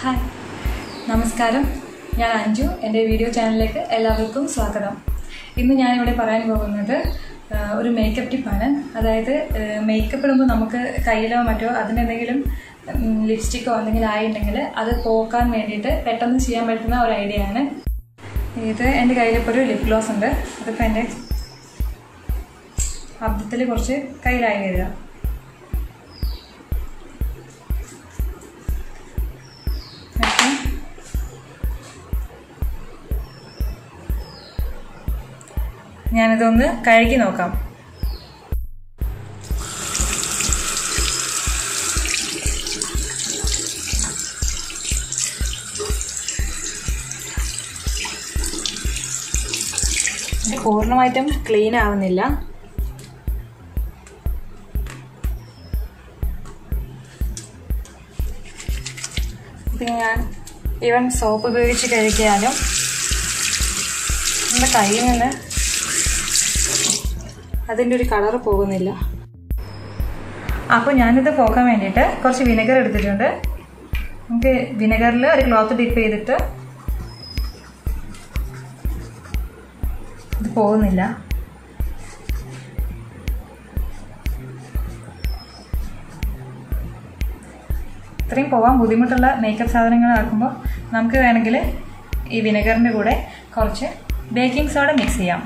hi നമസ്കാരം ഞാൻ അഞ്ജു എൻ്റെ വീഡിയോ ചാനലിലേക്ക് എല്ലാവർക്കും സ്വാഗതം ഇന്ന് ഞാനിവിടെ പറയാൻ പോകുന്നത് ആ, ഒരു മേക്കപ്പ് ടിപ്പാണ് അതായത് മേക്കപ്പ് ഇടുമ്പോൾ നമുക്ക് കയ്യിലോ മറ്റോ അതിനെന്തെങ്കിലും ലിപ്സ്റ്റിക്കോ എന്തെങ്കിലും ആയിട്ടുണ്ടെങ്കിൽ അത് പോക്കാൻ വേണ്ടിയിട്ട് പെട്ടെന്ന് ചെയ്യാൻ പറ്റുന്ന ഒരു ഐഡിയ ആണ് ഇത് എൻ്റെ കയ്യിലിപ്പോൾ ഒരു ലിപ് ഗ്ലോസ് ഉണ്ട് അതിപ്പോൾ എൻ്റെ അബ്ദത്തിൽ കുറച്ച് കയ്യിലായി വരിക ഓക്കെ ഞാനിതൊന്ന് കഴുകി നോക്കാം ഇത് പൂർണ്ണമായിട്ടും ക്ലീൻ ആവുന്നില്ല ഇത് ഞാൻ ഈവൻ സോപ്പ് ഉപയോഗിച്ച് കഴുകിയാലും നമ്മുടെ കയ്യിൽ നിന്ന് അതിൻ്റെ ഒരു കളർ പോകുന്നില്ല അപ്പോൾ ഞാനിത് പോക്കാൻ വേണ്ടിയിട്ട് കുറച്ച് വിനെഗർ എടുത്തിട്ടുണ്ട് നമുക്ക് വിനെഗറിൽ ഒരു ക്ലോത്ത് ഡിപ്പ് ചെയ്തിട്ട് ഇത് പോകുന്നില്ല ഇത്രയും പോകാൻ ബുദ്ധിമുട്ടുള്ള മേക്കപ്പ് സാധനങ്ങളാക്കുമ്പോൾ നമുക്ക് വേണമെങ്കിൽ ഈ വിനെഗറിൻ്റെ കൂടെ കുറച്ച് ബേക്കിംഗ് സോഡ മിക്സ് ചെയ്യാം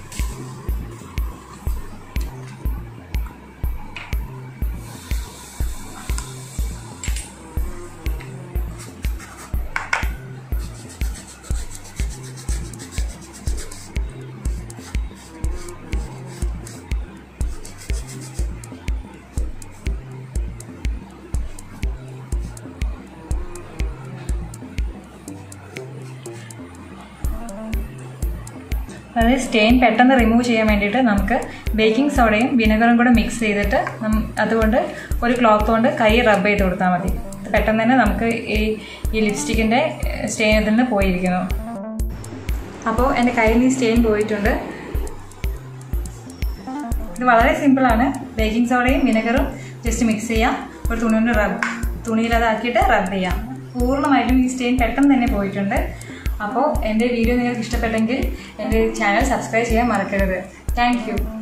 അതായത് സ്റ്റെയിൻ പെട്ടെന്ന് റിമൂവ് ചെയ്യാൻ വേണ്ടിയിട്ട് നമുക്ക് ബേക്കിംഗ് സോഡയും വിനെഗറും കൂടെ മിക്സ് ചെയ്തിട്ട് നം- അതുകൊണ്ട് ഒരു ക്ലോത്ത് കൊണ്ട് കൈ റബ്ബ് ചെയ്ത് കൊടുത്താൽ മതി ഇത് പെട്ടെന്ന് തന്നെ നമുക്ക് ഈ ഈ ലിപ്സ്റ്റിക്കിൻ്റെ സ്റ്റെയിൻ ഇതിൽ നിന്ന് പോയിരിക്കുന്നു അപ്പോൾ എൻ്റെ കയ്യിൽ നിന്ന് സ്റ്റെയിൻ പോയിട്ടുണ്ട് ഇത് വളരെ സിമ്പിളാണ് ബേക്കിംഗ് സോഡയും വിനെഗറും ജസ്റ്റ് മിക്സ് ചെയ്യാം ഒരു തുണി കൊണ്ട് റബ് തുണിയിൽ അതാക്കിയിട്ട് റബ്ബ് ചെയ്യാം പൂർണ്ണമായിട്ടും ഈ സ്റ്റെയിൻ പെട്ടെന്ന് തന്നെ പോയിട്ടുണ്ട് അപ്പോൾ എൻ്റെ വീഡിയോ നിങ്ങൾക്ക് ഇഷ്ടപ്പെട്ടെങ്കിൽ എൻ്റെ ചാനൽ സബ്സ്ക്രൈബ് ചെയ്യാൻ മറക്കരുത് താങ്ക് യു